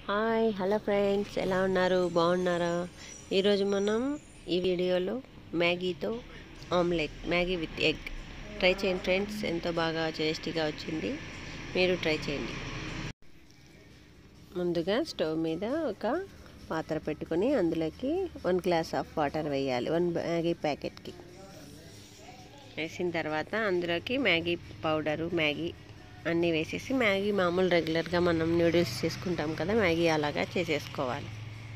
hi hello friends ఎలా ఉన్నారు బాగున్నారా ఈరోజు మనం ఈ వీడియోలో మ్యాగీతో omelette Maggi with egg try చేయండి ఫ్రెండ్స్ ఎంతో బాగా టేస్టీగా వచ్చింది మీరు ట్రై చేయండి ముందుగా స్టవ్ మీద ఒక పాత్ర పెట్టుకొని అందులోకి వన్ గ్లాస్ ఆఫ్ వాటర్ వేయాలి వన్ మ్యాగీ ప్యాకెట్కి వేసిన తర్వాత అందులోకి మ్యాగీ పౌడరు మ్యాగీ అన్నీ వేసేసి మ్యాగీ మామూలు రెగ్యులర్గా మనం నూడిల్స్ చేసుకుంటాం కదా మ్యాగీ అలాగా చేసేసుకోవాలి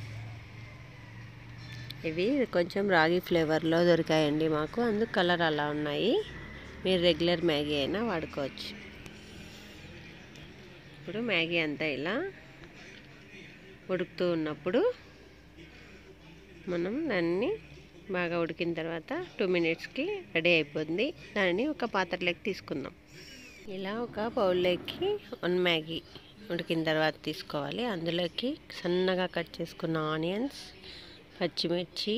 ఇవి కొంచెం రాగి ఫ్లేవర్లో దొరికాయండి మాకు అందుకు కలర్ అలా ఉన్నాయి మీరు రెగ్యులర్ మ్యాగీ అయినా వాడుకోవచ్చు ఇప్పుడు మ్యాగీ అంతా ఇలా ఉడుకుతూ ఉన్నప్పుడు మనం దాన్ని బాగా ఉడికిన తర్వాత టూ మినిట్స్కి రెడీ అయిపోతుంది దానిని ఒక పాత్రలోకి తీసుకుందాం ఇలా ఒక బౌల్లోకి వన్ మ్యాగీ ఉడికిన తర్వాత తీసుకోవాలి అందులోకి సన్నగా కట్ చేసుకున్న ఆనియన్స్ పచ్చిమిర్చి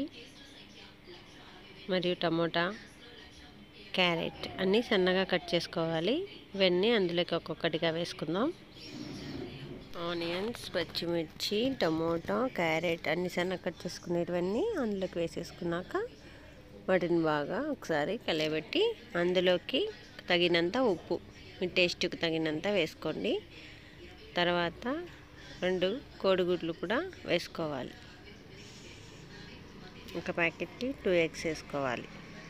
మరియు టమోటా క్యారెట్ అన్నీ సన్నగా కట్ చేసుకోవాలి ఇవన్నీ అందులోకి ఒక్కొక్కటిగా వేసుకుందాం ఆనియన్స్ పచ్చిమిర్చి టమోటా క్యారెట్ అన్ని సన్నగా కట్ చేసుకునేటివన్నీ అందులోకి వేసేసుకున్నాక వాటిని బాగా ఒకసారి కలయబెట్టి అందులోకి తగినంత ఉప్పు మీ టేస్ట్కి తగినంత వేసుకోండి తర్వాత రెండు కోడిగుడ్లు కూడా వేసుకోవాలి ఒక ప్యాకెట్కి టూ ఎగ్స్ వేసుకోవాలి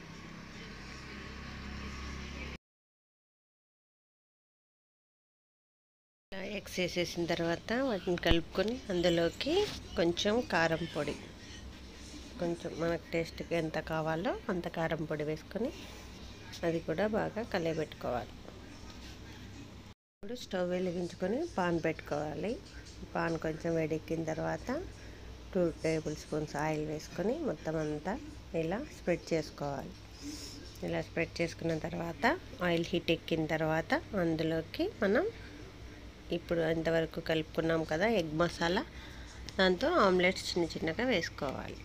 ఎగ్స్ వేసేసిన తర్వాత వాటిని కలుపుకొని అందులోకి కొంచెం కారం పొడి కొంచెం మనకు టేస్ట్కి ఎంత కావాలో అంత కారం పొడి వేసుకొని అది కూడా బాగా కలియబెట్టుకోవాలి ఇప్పుడు స్టవ్ వెలిగించుకొని పాన్ పెట్టుకోవాలి పాన్ కొంచెం వేడెక్కిన తర్వాత టూ టేబుల్ స్పూన్స్ ఆయిల్ వేసుకొని మొత్తం అంతా ఇలా స్ప్రెడ్ చేసుకోవాలి ఇలా స్ప్రెడ్ చేసుకున్న తర్వాత ఆయిల్ హీట్ ఎక్కిన తర్వాత అందులోకి మనం ఇప్పుడు అంతవరకు కలుపుకున్నాం కదా ఎగ్ మసాలా దాంతో ఆమ్లెట్స్ చిన్న చిన్నగా వేసుకోవాలి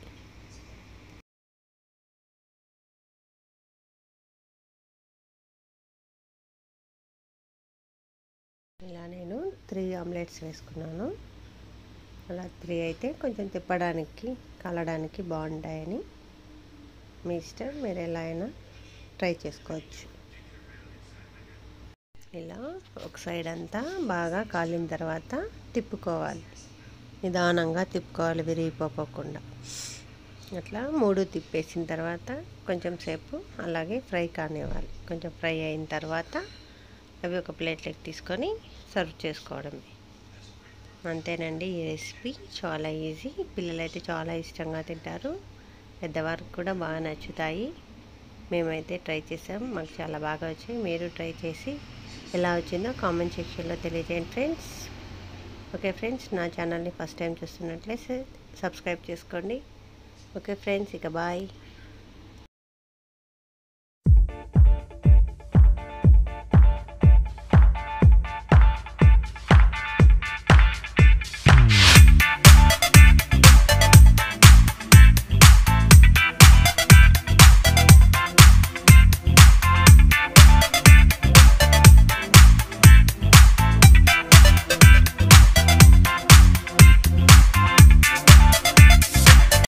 ఇలా నేను త్రీ ఆమ్లెట్స్ వేసుకున్నాను అలా త్రీ అయితే కొంచెం తిప్పడానికి కలడానికి బాగుంటాయని మీ ఇష్టం మీరు ఎలా అయినా ట్రై చేసుకోవచ్చు ఇలా ఒక సైడ్ అంతా బాగా కాలిన తర్వాత తిప్పుకోవాలి నిదానంగా తిప్పుకోవాలి విరిగిపోకుండా అట్లా మూడు తిప్పేసిన తర్వాత కొంచెం సేపు అలాగే ఫ్రై కానివ్వాలి కొంచెం ఫ్రై అయిన తర్వాత అవి ఒక ప్లేట్లోకి తీసుకొని సర్వ్ చేసుకోవడమే అంతేనండి ఈ రెసిపీ చాలా ఈజీ పిల్లలైతే చాలా ఇష్టంగా తింటారు పెద్దవారికి కూడా బాగా నచ్చుతాయి మేమైతే ట్రై చేసాం మాకు చాలా బాగా వచ్చాయి మీరు ట్రై చేసి ఎలా వచ్చిందో కామెంట్ సెక్షన్లో తెలియజేయండి ఫ్రెండ్స్ ఓకే ఫ్రెండ్స్ నా ఛానల్ని ఫస్ట్ టైం చూస్తున్నట్లయితే సబ్స్క్రైబ్ చేసుకోండి ఓకే ఫ్రెండ్స్ ఇక బాయ్